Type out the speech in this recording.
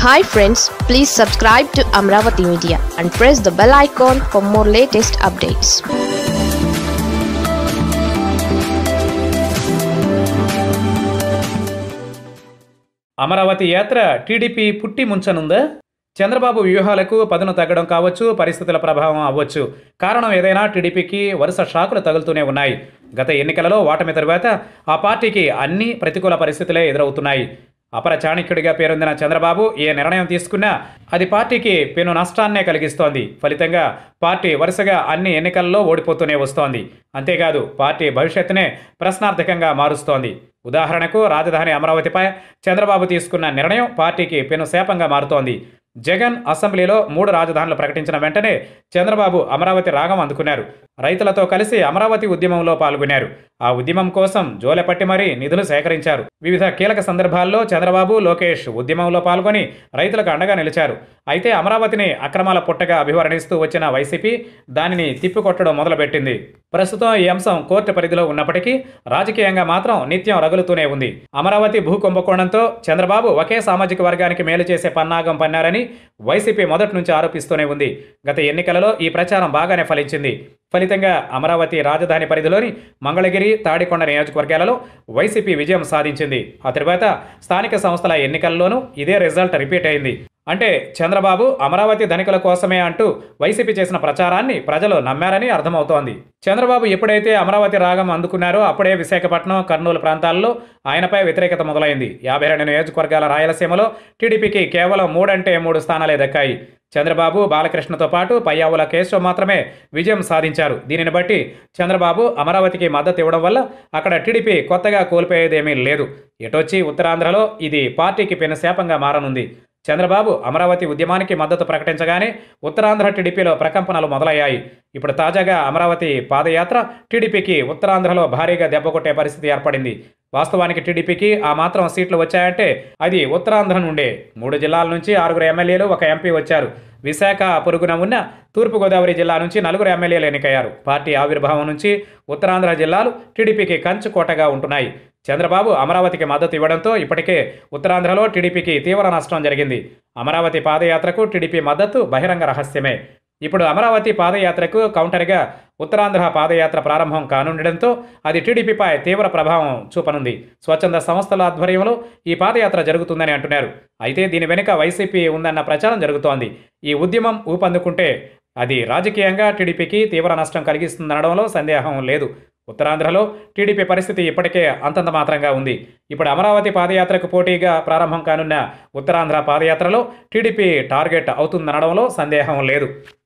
hi friends please subscribe to Amaravati media and press the bell icon for more latest updates Amaravati యాత్ర TDP పుట్టి ముంచనుందా చంద్రబాబు వ్యూహాలకు పదును తగ్గడం కావచ్చు పరిస్థితుల ప్రభావం అవ్వచ్చు కారణం ఏదైనా టీడీపీకి వరుస షాకులు తగులుతూనే ఉన్నాయి గత ఎన్నికలలో ఓటమి తరువాత ఆ పార్టీకి అన్ని ప్రతికూల పరిస్థితులే ఎదురవుతున్నాయి అపర చాణక్యుడిగా పేరొందిన చంద్రబాబు ఏ నిర్ణయం తీసుకున్నా అది పార్టీకి పెను నష్టాన్నే కలిగిస్తోంది ఫలితంగా పార్టీ వరుసగా అన్ని ఎన్నికల్లో ఓడిపోతూనే వస్తోంది అంతేకాదు పార్టీ భవిష్యత్తునే ప్రశ్నార్థకంగా మారుస్తోంది ఉదాహరణకు రాజధాని అమరావతిపై చంద్రబాబు తీసుకున్న నిర్ణయం పార్టీకి పెను శాపంగా మారుతోంది జగన్ అసెంబ్లీలో మూడు రాజధానులు ప్రకటించిన వెంటనే చంద్రబాబు అమరావతి రాగం అందుకున్నారు రైతులతో కలిసి అమరావతి ఉద్యమంలో పాల్గొన్నారు ఆ ఉద్యమం కోసం జోలెపట్టి మరీ నిధులు సేకరించారు వివిధ కీలక సందర్భాల్లో చంద్రబాబు లోకేష్ ఉద్యమంలో పాల్గొని రైతులకు అండగా నిలిచారు అయితే అమరావతిని అక్రమాల పుట్టగా అభివర్ణిస్తూ వచ్చిన వైసీపీ దానిని తిప్పికొట్టడం మొదలుపెట్టింది ప్రస్తుతం ఈ అంశం కోర్టు పరిధిలో ఉన్నప్పటికీ రాజకీయంగా మాత్రం నిత్యం రగులుతూనే ఉంది అమరావతి భూ కుంభకోణంతో చంద్రబాబు ఒకే సామాజిక వర్గానికి మేలు చేసే పన్నాగం పన్నారని వైసీపీ మొదటి నుంచి ఆరోపిస్తూనే ఉంది గత ఎన్నికలలో ఈ ప్రచారం బాగానే ఫలించింది ఫలితంగా అమరావతి రాజధాని పరిధిలోని మంగళగిరి తాడికొండ నియోజకవర్గాలలో వైసీపీ విజయం సాధించింది ఆ తర్వాత స్థానిక సంస్థల ఎన్నికల్లోనూ ఇదే రిజల్ట్ రిపీట్ అయింది అంటే చంద్రబాబు అమరావతి ధనికుల కోసమే అంటూ వైసీపీ చేసిన ప్రచారాన్ని ప్రజలు నమ్మారని అర్థమవుతోంది చంద్రబాబు ఎప్పుడైతే అమరావతి రాగం అందుకున్నారో అప్పుడే విశాఖపట్నం కర్నూలు ప్రాంతాల్లో ఆయనపై వ్యతిరేకత మొదలైంది యాభై రెండు నియోజకవర్గాల రాయలసీమలో టీడీపీకి కేవలం మూడంటే మూడు స్థానాలే దక్కాయి చంద్రబాబు బాలకృష్ణతో పాటు పయ్యావుల కేశవ్ మాత్రమే విజయం సాధించారు దీనిని బట్టి చంద్రబాబు అమరావతికి మద్దతు ఇవ్వడం వల్ల అక్కడ టీడీపీ కొత్తగా కోల్పోయేదేమీ లేదు ఎటొచ్చి ఉత్తరాంధ్రలో ఇది పార్టీకి పెను శాపంగా మారనుంది చంద్రబాబు అమరావతి ఉద్యమానికి మద్దతు ప్రకటించగానే ఉత్తరాంధ్ర టీడీపీలో ప్రకంపనలు మొదలయ్యాయి ఇప్పుడు తాజాగా అమరావతి పాదయాత్ర టీడీపీకి ఉత్తరాంధ్రలో భారీగా దెబ్బకొట్టే పరిస్థితి ఏర్పడింది వాస్తవానికి టీడీపీకి ఆ మాత్రం సీట్లు వచ్చాయంటే అది ఉత్తరాంధ్ర నుండే మూడు జిల్లాల నుంచి ఆరుగురు ఎమ్మెల్యేలు ఒక ఎంపీ వచ్చారు విశాఖ పొరుగున ఉన్న తూర్పుగోదావరి జిల్లా నుంచి నలుగురు ఎమ్మెల్యేలు ఎన్నికయ్యారు పార్టీ ఆవిర్భావం నుంచి ఉత్తరాంధ్ర జిల్లాలు టీడీపీకి కంచుకోటగా ఉంటున్నాయి చంద్రబాబు అమరావతికి మద్దతు ఇవ్వడంతో ఇప్పటికే ఉత్తరాంధ్రలో టీడీపీకి తీవ్ర నష్టం జరిగింది అమరావతి పాదయాత్రకు టీడీపీ మద్దతు బహిరంగ రహస్యమే ఇప్పుడు అమరావతి పాదయాత్రకు కౌంటర్గా ఉత్తరాంధ్ర పాదయాత్ర ప్రారంభం కానుండడంతో అది టీడీపీపై తీవ్ర ప్రభావం చూపనుంది స్వచ్ఛంద సంస్థల ఆధ్వర్యంలో ఈ పాదయాత్ర జరుగుతుందని అంటున్నారు అయితే దీని వెనుక వైసీపీ ఉందన్న ప్రచారం జరుగుతోంది ఈ ఉద్యమం ఊపందుకుంటే అది రాజకీయంగా టీడీపీకి తీవ్ర నష్టం కలిగిస్తుందనడంలో సందేహం లేదు ఉత్తరాంధ్రలో టీడీపీ పరిస్థితి ఇప్పటికే అంతంత మాత్రంగా ఉంది ఇప్పుడు అమరావతి పాదయాత్రకు పోటీగా ప్రారంభం కానున్న ఉత్తరాంధ్ర పాదయాత్రలో టీడీపీ టార్గెట్ అవుతుందనడంలో సందేహం లేదు